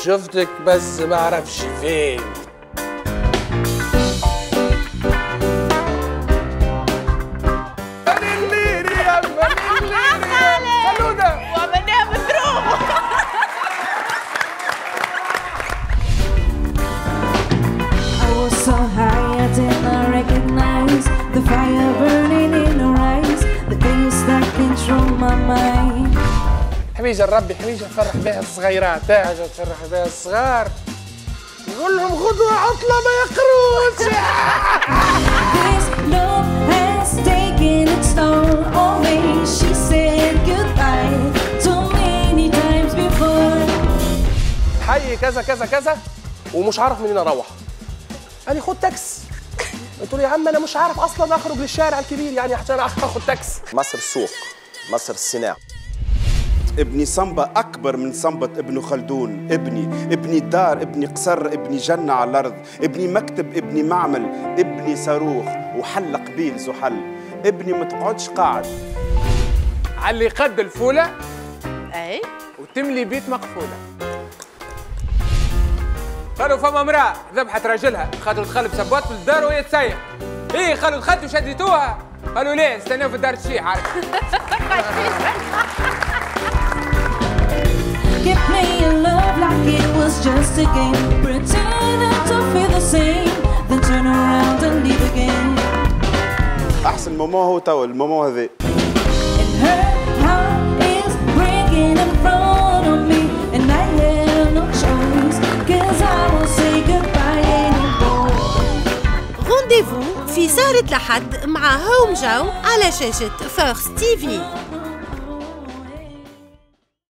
شفتك بس ما اعرفش فين من الليل يا من الليل يا خلونا وعملناها مضروب I was so high I did not recognize the fire burning in her eyes, the things that control my mind. حميجة الرب حميجة فرح بها الصغيرات تاجة تفرح بها الصغار يقول لهم غدوة عطلة ما يقروش This love has taken its toll on me. She said goodbye too many times before. حي كذا كذا كذا ومش عارف منين اروح قال لي خد تاكس قلت له يا عم انا مش عارف اصلا اخرج للشارع الكبير يعني عشان اخد تاكس مصر سوق مصر الصناعة ابني صنبا أكبر من صنبة ابن خلدون ابني ابني دار ابني قصر ابني جنة على الأرض ابني مكتب ابني معمل ابني صاروخ وحل قبيل زحل ابني ما تقعدش قاعد علي قد الفولة اي وتملي بيت مقفولة قالوا فما امرأة ذبحت راجلها خاطر تخلف سبوت في الدار وهي تسيح ايه قالوا دخلت وشديتوها قالوا ليه استناو في الدار تشيح عارف Keep playing love like it was just a game. Pretending to feel the same, then turn around and leave again. أحسن ماما هو تو الماما هذا And her heart is breaking in front of me, and I have no choice, cause I won't say goodbye anymore. رونديفو في سهرة لحد مع هوم جو على شاشة فورس تي في